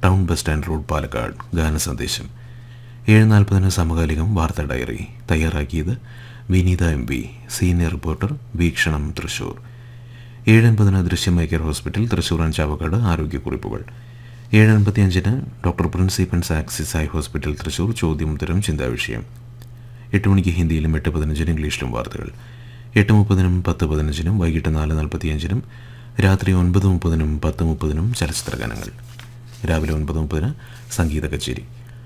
town bus stand road Palakkad ഗാന സന്ദേശം ഏഴ് നാൽപ്പതിന് സമകാലികം വാർത്താ ഡയറി തയ്യാറാക്കിയത് Vineetha M P senior reporter വീക്ഷണം തൃശൂർ ഏഴ് അൻപതിന് ദൃശ്യമൈ care hospital Thrissur and Chavakkad ആരോഗ്യക്കുറിപ്പുകൾ ഏഴ് അൻപത്തിയഞ്ചിന് ഡോക്ടർ പ്രിൻസിപ്പൻസ് ആക്സിസ് ഐ ഹോസ്പിറ്റൽ തൃശൂർ ചോദ്യോത്തരം ചിന്താവിഷയം എട്ട് മണിക്ക് ഹിന്ദിയിലും എട്ട് പതിനഞ്ചിന് ഇംഗ്ലീഷിലും വാർത്തകൾ എട്ട് മുപ്പതിനും പത്ത് പതിനഞ്ചിനും വൈകിട്ട് നാല് നാൽപ്പത്തിയഞ്ചിനും രാത്രി ഒൻപത് മുപ്പതിനും പത്ത് മുപ്പതിനും ചലച്ചിത്ര ഗാനങ്ങൾ രാവിലെ ഒൻപത് മുപ്പതിന് സംഗീത കച്ചേരി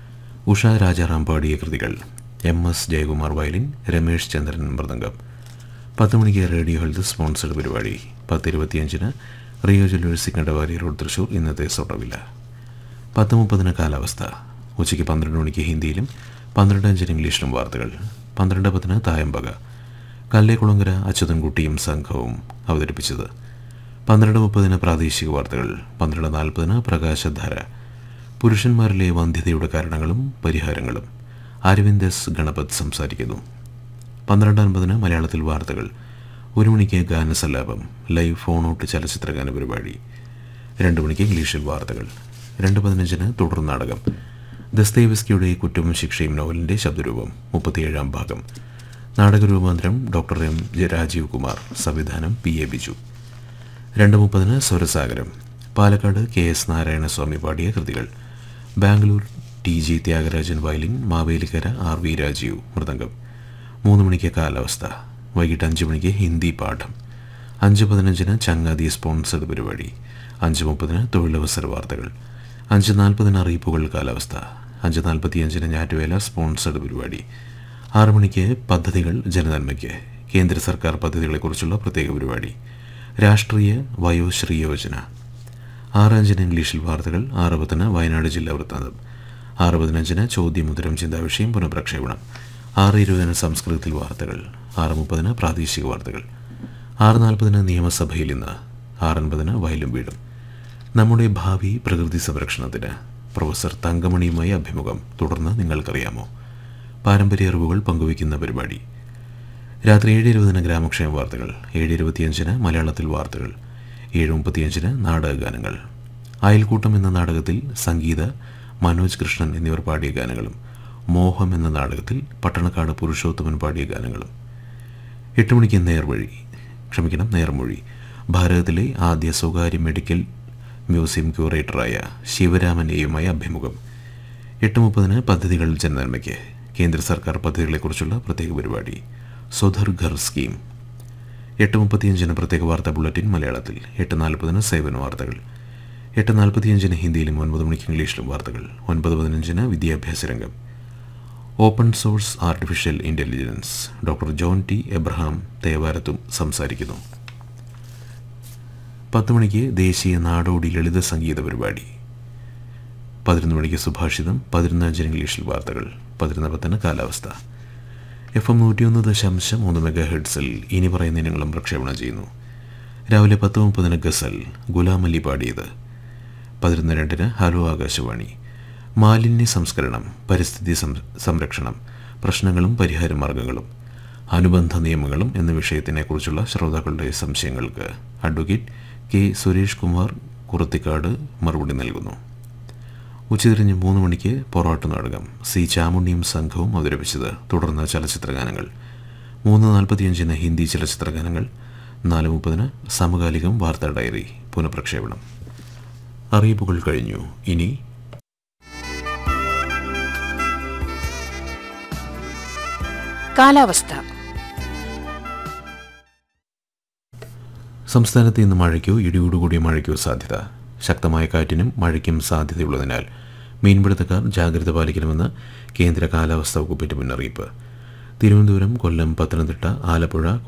ഉഷ രാജാറാം പാടിയ കൃതികൾ M S Jayakumar violin Ramesh Chandran മൃദംഗം പത്ത് മണിക്ക് റേഡിയോ ഹെൽത്ത് സ്പോൺസർഡ് പരിപാടി പത്ത് ഇരുപത്തിയഞ്ചിന് റിയോ ജ്വല്ലേഴ്സ് കണ്ടവാരി റോഡ് തൃശൂർ ഇന്നത്തെ സൊട്ടവില്ല പത്ത് മുപ്പതിന് കാലാവസ്ഥ ഉച്ചയ്ക്ക് പന്ത്രണ്ട് മണിക്ക് ഹിന്ദിയിലും പന്ത്രണ്ട് അഞ്ചിന് ഇംഗ്ലീഷിലും വാർത്തകൾ പന്ത്രണ്ട് പത്തിന് തായമ്പക കല്ലേക്കുളങ്കര അച്യുതൻകുട്ടിയും സംഘവും അവതരിപ്പിച്ചത് പന്ത്രണ്ട് മുപ്പതിന് പ്രാദേശിക വാർത്തകൾ പന്ത്രണ്ട് നാൽപ്പതിന് പ്രകാശധാര പുരുഷന്മാരിലെ വന്ധ്യതയുടെ കാരണങ്ങളും പരിഹാരങ്ങളും അരവിന്ദ് എസ് ഗണപത് സംസാരിക്കുന്നു പന്ത്രണ്ട് അൻപതിന് മലയാളത്തിൽ വാർത്തകൾ ഒരു മണിക്ക് ഗാനസല്ലാപം ലൈവ് ഫോൺ ഔട്ട് ചലച്ചിത്ര ഗാന പരിപാടി രണ്ട് മണിക്ക് ഇംഗ്ലീഷിൽ വാർത്തകൾ രണ്ട് പതിനഞ്ചിന് തുടർ നാടകം ദസ്തേവിസ്കിയുടെ കുറ്റവും ശിക്ഷയും നോവലിൻ്റെ ശബ്ദരൂപം മുപ്പത്തിയേഴാം ഭാഗം നാടകരൂപാന്തരം doctor M J Rajeev Kumar സംവിധാനം പി എ ബിജു രണ്ട് മുപ്പതിന് സ്വരസാഗരം പാലക്കാട് കെ എസ് നാരായണസ്വാമി പാടിയ കൃതികൾ Bangalore T G Thyagarajan violin Mavelikkara R V Rajeev മൃദംഗം മൂന്ന് മണിക്ക് കാലാവസ്ഥ വൈകിട്ട് അഞ്ച് മണിക്ക് ഹിന്ദി പാഠം അഞ്ച് പതിനഞ്ചിന് ചങ്ങാതി സ്പോൺസർഡ് പരിപാടി അഞ്ച് മുപ്പതിന് തൊഴിലവസര വാർത്തകൾ അഞ്ച് നാൽപ്പതിന് അറിയിപ്പുകൾ കാലാവസ്ഥ അഞ്ച് നാൽപ്പത്തിയഞ്ചിന് ഞാറ്റുവേല സ്പോൺസർഡ് പരിപാടി ആറ് മണിക്ക് പദ്ധതികൾ ജനനന്മയ്ക്ക് കേന്ദ്ര സർക്കാർ പദ്ധതികളെക്കുറിച്ചുള്ള പ്രത്യേക പരിപാടി രാഷ്ട്രീയ വയോശ്രീ യോജന ആറ് അഞ്ചിന് ഇംഗ്ലീഷിൽ വാർത്തകൾ ആറ് പത്തിന് വയനാട് ജില്ലാ വൃത്താന്തം ആറ് പതിനഞ്ചിന് ചോദ്യമുത്തരം ചിന്താവിഷയം പുനഃപ്രക്ഷേപണം ആറ് ഇരുപതിന് സംസ്കൃതത്തിൽ വാർത്തകൾ ആറ് മുപ്പതിന് പ്രാദേശിക വാർത്തകൾ ആറ് നാൽപ്പതിന് നിയമസഭയിൽ ഇന്ന് ആറൻപതിന് വയലും വീടും നമ്മുടെ ഭാവി പ്രകൃതി സംരക്ഷണത്തിന് പ്രൊഫസർ തങ്കമണിയുമായി അഭിമുഖം തുടർന്ന് നിങ്ങൾക്കറിയാമോ പാരമ്പര്യ അറിവുകൾ പങ്കുവയ്ക്കുന്ന പരിപാടി രാത്രി ഏഴ് ഇരുപതിന് ഗ്രാമക്ഷേമ വാർത്തകൾ ഏഴ് ഇരുപത്തിയഞ്ചിന് മലയാളത്തിൽ വാർത്തകൾ ഏഴ് മുപ്പത്തിയഞ്ചിന് നാടകഗാനങ്ങൾ അയൽക്കൂട്ടം എന്ന നാടകത്തിൽ സംഗീത മനോജ് കൃഷ്ണൻ എന്നിവർ പാടിയ ഗാനങ്ങളും മോഹം എന്ന നാടകത്തിൽ പട്ടണക്കാട് പുരുഷോത്തമൻ പാടിയ ഗാനങ്ങളും എട്ട് മണിക്ക് നേർവഴി ക്ഷമിക്കണം നേർമൊഴി ഭാരതത്തിലെ ആദ്യ സ്വകാര്യ മെഡിക്കൽ മ്യൂസിയം ക്യൂറേറ്ററായ ശിവരാമൻ എയുമായി അഭിമുഖം എട്ട് മുപ്പതിന് പദ്ധതികൾ ജനനന്മയ്ക്ക് കേന്ദ്ര സർക്കാർ പദ്ധതികളെക്കുറിച്ചുള്ള പ്രത്യേക പരിപാടി സ്വധർ ഘർ സ്കീം എട്ട് മുപ്പത്തിയഞ്ചിന് പ്രത്യേക വാർത്താ ബുള്ളറ്റിൻ മലയാളത്തിൽ എട്ട് നാൽപ്പതിന് സേവന വാർത്തകൾ എട്ട് നാൽപ്പത്തിയഞ്ചിന് ഹിന്ദിയിലും ഒൻപത് മണിക്ക് ഇംഗ്ലീഷിലും വാർത്തകൾ ഒൻപത് പതിനഞ്ചിന് വിദ്യാഭ്യാസ രംഗം open source artificial intelligence doctor John T Abraham തേവാരത്തും സംസാരിക്കുന്നു പത്ത് മണിക്ക് ദേശീയ നാടോടി ലളിത സംഗീത പരിപാടി പതിനൊന്ന് മണിക്ക് സുഭാഷിതം പതിനൊന്ന് അഞ്ചിന് ഇംഗ്ലീഷിൽ വാർത്തകൾ പതിനൊന്ന് പത്തിന് കാലാവസ്ഥ എഫ് എം നൂറ്റിയൊന്ന് ദശാംശം മൂന്ന് മെഗാ ഹെഡ്സിൽ ഇനി പറയുന്ന ഇനങ്ങളും പ്രക്ഷേപണം ചെയ്യുന്നു രാവിലെ പത്ത് മുപ്പതിന് ഗസൽ ഗുലാം അലി പാടിയത് പതിനൊന്ന് രണ്ടിന് ഹലോ ആകാശവാണി മാലിന്യ സംസ്കരണം പരിസ്ഥിതി സം- സംരക്ഷണം പ്രശ്നങ്ങളും പരിഹാര മാർഗങ്ങളും അനുബന്ധ നിയമങ്ങളും എന്ന വിഷയത്തിനെക്കുറിച്ചുള്ള ശ്രോതാക്കളുടെ സംശയങ്ങൾക്ക് അഡ്വക്കേറ്റ് കെ സുരേഷ് കുമാർ കുറത്തിക്കാട് മറുപടി നൽകുന്നു ഉച്ചതിരിഞ്ഞ് മൂന്ന് മണിക്ക് പൊറോട്ട് നാടകം സി ചാമുണ്ണിയും സംഘവും അവതരിപ്പിച്ചത് തുടർന്ന് ചലച്ചിത്ര ഗാനങ്ങൾ മൂന്ന് നാൽപ്പത്തിയഞ്ചിന് ഹിന്ദി ചലച്ചിത്ര ഗാനങ്ങൾ നാല് മുപ്പതിന് സമകാലികം വാർത്താ ഡയറി പുനഃപ്രക്ഷേപണം അറിയിപ്പുകൾ കഴിഞ്ഞു ഇനി കാലാവസ്ഥ സംസ്ഥാനത്ത് ഇന്ന് മഴയ്ക്കോ ഇടിയോടുകൂടിയ മഴയ്ക്കോ സാധ്യത ശക്തമായ കാറ്റിനും മഴയ്ക്കും സാധ്യതയുള്ളതിനാൽ മീൻപിടുത്തക്കാർ ജാഗ്രത പാലിക്കണമെന്ന് കേന്ദ്ര കാലാവസ്ഥാ വകുപ്പിന്റെ മുന്നറിയിപ്പ് തിരുവനന്തപുരം കൊല്ലം പത്തനംതിട്ട ആലപ്പുഴ